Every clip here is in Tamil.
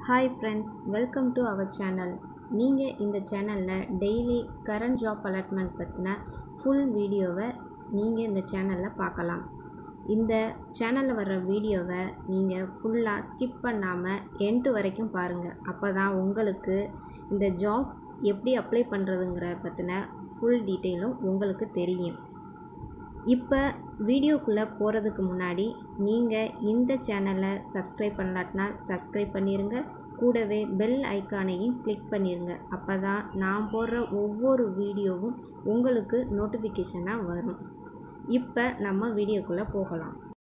hi friends welcome to our channel நீங்கள் இந்த சேனலில் டெய்லி கரண்ட் ஜாப் அலாட்மெண்ட் பற்றின ஃபுல் வீடியோவை நீங்கள் இந்த சேனலில் பார்க்கலாம் இந்த சேனலில் வர்ற வீடியோவை நீங்கள் ஃபுல்லாக ஸ்கிப் பண்ணாமல் எண்டு வரைக்கும் பாருங்கள் அப்போ தான் உங்களுக்கு இந்த ஜாப் எப்படி அப்ளை பண்ணுறதுங்கிற பற்றின ஃபுல் டீட்டெயிலும் உங்களுக்கு தெரியும் இப்போ வீடியோக்குள்ளே போகிறதுக்கு முன்னாடி நீங்கள் இந்த சேனலை சப்ஸ்கிரைப் பண்ணலாட்டினா சப்ஸ்கிரைப் பண்ணிடுங்க கூடவே பெல் ஐக்கானையும் கிளிக் பண்ணிடுங்க அப்போ தான் நான் போடுற ஒவ்வொரு வீடியோவும் உங்களுக்கு நோட்டிஃபிகேஷனாக வரும் இப்போ நம்ம வீடியோக்குள்ளே போகலாம்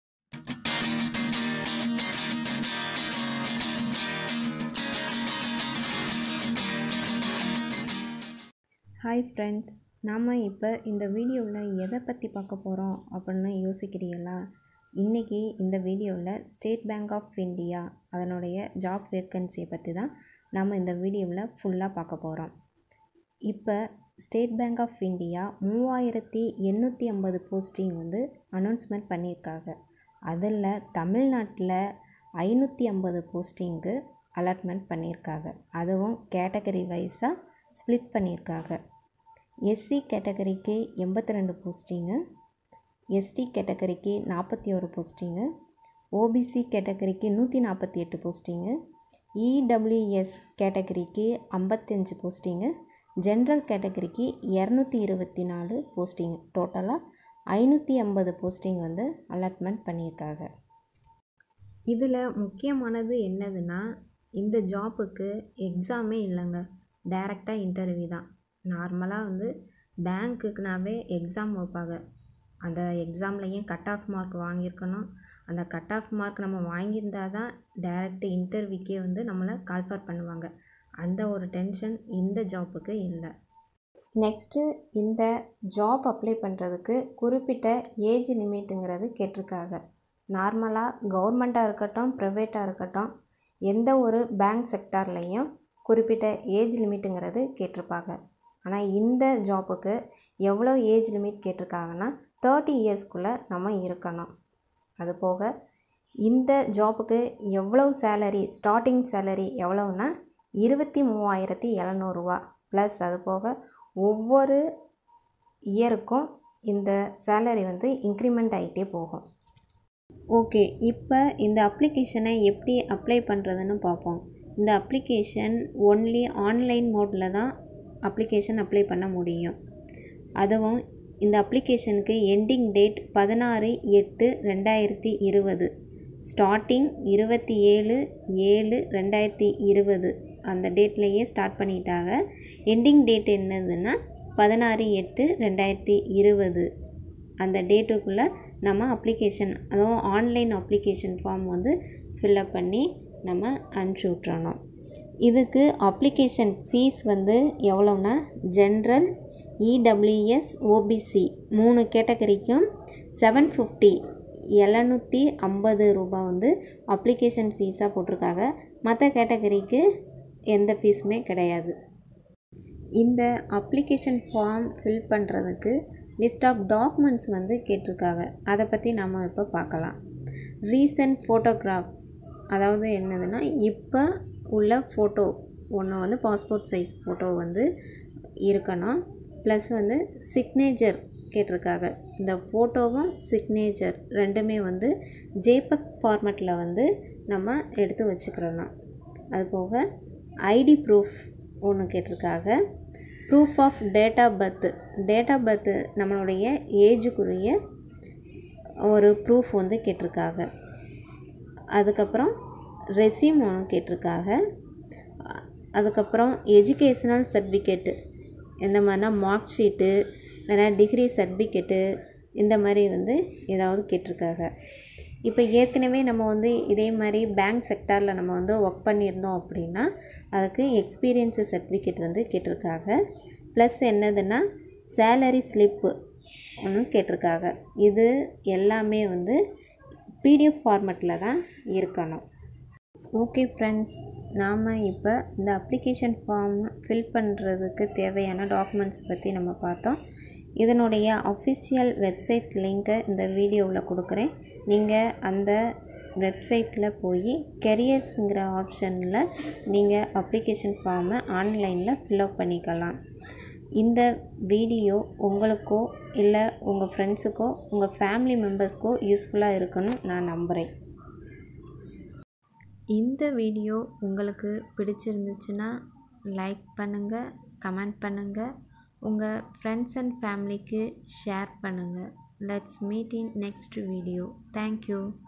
ஹாய் ஃப்ரெண்ட்ஸ் நாம் இப்போ இந்த வீடியோவில் எதை பற்றி பார்க்க போகிறோம் அப்படின்னு யோசிக்கிறீங்களா இன்றைக்கி இந்த வீடியோவில் ஸ்டேட் பேங்க் ஆஃப் இந்தியா அதனுடைய ஜாப் வேக்கன்சியை பற்றி தான் நம்ம இந்த வீடியோவில் ஃபுல்லாக பார்க்க போகிறோம் இப்போ ஸ்டேட் பேங்க் ஆஃப் இந்தியா மூவாயிரத்தி எண்ணூற்றி ஐம்பது போஸ்டிங் வந்து அனௌன்ஸ்மெண்ட் பண்ணியிருக்காங்க அதில் தமிழ்நாட்டில் ஐநூற்றி ஐம்பது போஸ்டிங்கு அலாட்மெண்ட் பண்ணியிருக்காங்க அதுவும் கேட்டகரி வைஸாக ஸ்ப்ளிட் பண்ணியிருக்காங்க எஸ்சி கேட்டகரிக்கு எண்பத்தி ரெண்டு போஸ்டிங்கு எஸ்டி கேட்டகரிக்கு நாற்பத்தி ஒரு போஸ்டிங்கு ஓபிசி கேட்டகரிக்கு நூற்றி நாற்பத்தி எட்டு போஸ்டிங்கு இடபிள்யூஎஸ் கேட்டகரிக்கு ஐம்பத்தஞ்சு போஸ்டிங்கு ஜென்ரல் கேட்டகரிக்கு இரநூத்தி இருபத்தி நாலு போஸ்டிங் டோட்டலாக ஐநூற்றி ஐம்பது போஸ்டிங் வந்து அலாட்மெண்ட் பண்ணியிருக்காங்க இதில் முக்கியமானது என்னதுன்னா இந்த ஜாப்புக்கு எக்ஸாமே இல்லைங்க டைரெக்டாக இன்டர்வியூ தான் நார்மலாக வந்து பேங்க்குக்குனாவே எக்ஸாம் வைப்பாங்க அந்த எக்ஸாம்லையும் கட் ஆஃப் மார்க் வாங்கியிருக்கணும் அந்த கட் ஆஃப் மார்க் நம்ம வாங்கியிருந்தால் தான் டேரெக்ட் இன்டர்வியூக்கே வந்து நம்மளை கால்ஃபர் பண்ணுவாங்க அந்த ஒரு டென்ஷன் இந்த ஜாப்புக்கு இல்லை நெக்ஸ்ட்டு இந்த ஜாப் அப்ளை பண்ணுறதுக்கு குறிப்பிட்ட ஏஜ் லிமிட்டுங்கிறது கேட்டிருக்காங்க நார்மலாக கவர்மெண்ட்டாக இருக்கட்டும் ப்ரைவேட்டாக இருக்கட்டும் எந்த ஒரு பேங்க் செக்டார்லேயும் குறிப்பிட்ட ஏஜ் லிமிட்டுங்கிறது கேட்டிருப்பாங்க ஆனால் இந்த ஜாப்புக்கு எவ்வளோ ஏஜ் லிமிட் கேட்டிருக்காங்கன்னா தேர்ட்டி இயர்ஸ்க்குள்ளே நம்ம இருக்கணும் அது போக இந்த ஜாப்புக்கு எவ்வளோ சேலரி ஸ்டார்டிங் சேலரி எவ்வளோன்னா இருபத்தி மூவாயிரத்தி எழுநூறுவா ப்ளஸ் அது போக ஒவ்வொரு இயருக்கும் இந்த சேலரி வந்து இன்க்ரிமெண்ட் ஆகிட்டே போகும் ஓகே இப்போ இந்த அப்ளிகேஷனை எப்படி அப்ளை பண்ணுறதுன்னு பார்ப்போம் இந்த அப்ளிகேஷன் ஒன்லி ஆன்லைன் மோடில் தான் அப்ளிகேஷன் அப்ளை பண்ண முடியும் அதுவும் இந்த அப்ளிகேஷனுக்கு எண்டிங் டேட் பதினாறு எட்டு ரெண்டாயிரத்தி இருபது ஸ்டார்டிங் இருபத்தி ஏழு ஏழு ரெண்டாயிரத்தி இருபது அந்த டேட்லேயே ஸ்டார்ட் பண்ணிட்டாங்க எண்டிங் டேட் என்னதுன்னா பதினாறு எட்டு ரெண்டாயிரத்தி இருபது அந்த டேட்டுக்குள்ளே நம்ம அப்ளிகேஷன் அதுவும் ஆன்லைன் அப்ளிகேஷன் ஃபார்ம் வந்து ஃபில்லப் பண்ணி நம்ம அனுப்பிச்சி விட்றணும் இதுக்கு அப்ளிகேஷன் ஃபீஸ் வந்து எவ்வளோன்னா ஜென்ரல் இடபிள்யூஎஸ் ஓபிசி மூணு கேட்டகரிக்கும் செவன் ஃபிஃப்டி எழுநூற்றி ஐம்பது ரூபா வந்து அப்ளிகேஷன் ஃபீஸாக போட்டிருக்காங்க மற்ற கேட்டகரிக்கு எந்த ஃபீஸுமே கிடையாது இந்த அப்ளிகேஷன் ஃபார்ம் ஃபில் பண்ணுறதுக்கு லிஸ்ட் ஆஃப் டாக்குமெண்ட்ஸ் வந்து கேட்டிருக்காங்க அதை பற்றி நம்ம இப்போ பார்க்கலாம் ரீசன்ட் ஃபோட்டோகிராஃப் அதாவது என்னதுன்னா இப்போ உள்ள ஃபோட்டோ ஒன்று வந்து பாஸ்போர்ட் சைஸ் ஃபோட்டோ வந்து இருக்கணும் ப்ளஸ் வந்து சிக்னேச்சர் கேட்டிருக்காங்க இந்த ஃபோட்டோவும் சிக்னேச்சர் ரெண்டுமே வந்து ஜேபக் ஃபார்மேட்டில் வந்து நம்ம எடுத்து வச்சுக்கிறணும் அது போக ஐடி ப்ரூஃப் ஒன்று கேட்டிருக்காங்க proof of date of birth date of birth நம்மளுடைய ஏஜுக்குரிய ஒரு ப்ரூஃப் வந்து கேட்டிருக்காங்க அதுக்கப்புறம் ரெசியூம் ஒன்று கேட்டிருக்காங்க அதுக்கப்புறம் எஜுகேஷ்னல் சர்டிஃபிகேட்டு எந்த மாதிரினா மார்க் ஷீட்டு இல்லைனா டிகிரி சர்டிஃபிகேட்டு இந்த மாதிரி வந்து ஏதாவது கேட்டிருக்காங்க இப்போ ஏற்கனவே நம்ம வந்து இதே மாதிரி பேங்க் செக்டாரில் நம்ம வந்து ஒர்க் பண்ணியிருந்தோம் அப்படின்னா அதுக்கு எக்ஸ்பீரியன்ஸு சர்டிஃபிகேட் வந்து கேட்டிருக்காங்க ப்ளஸ் என்னதுன்னா சேலரி ஸ்லிப்பு ஒன்று கேட்டிருக்காங்க இது எல்லாமே வந்து பிடிஎஃப் ஃபார்மேட்டில் தான் இருக்கணும் ஓகே ஃப்ரெண்ட்ஸ் நாம் இப்போ இந்த அப்ளிகேஷன் ஃபார்ம் ஃபில் பண்ணுறதுக்கு தேவையான டாக்குமெண்ட்ஸ் பற்றி நம்ம பார்த்தோம் இதனுடைய அஃபிஷியல் வெப்சைட் லிங்க்கை இந்த வீடியோவில் கொடுக்குறேன் நீங்கள் அந்த வெப்சைட்டில் போய் கெரியர்ஸுங்கிற ஆப்ஷனில் நீங்கள் அப்ளிகேஷன் ஃபார்மை ஆன்லைனில் ஃபில்அப் பண்ணிக்கலாம் இந்த வீடியோ உங்களுக்கோ இல்லை உங்கள் ஃப்ரெண்ட்ஸுக்கோ உங்கள் ஃபேமிலி மெம்பர்ஸ்க்கோ யூஸ்ஃபுல்லாக இருக்குன்னு நான் நம்புகிறேன் இந்த வீடியோ உங்களுக்கு பிடிச்சிருந்துச்சுன்னா லைக் பண்ணுங்கள் கமெண்ட் பண்ணுங்கள் உங்கள் ஃப்ரெண்ட்ஸ் அண்ட் ஃபேமிலிக்கு ஷேர் பண்ணுங்கள் let's meet in next video thank you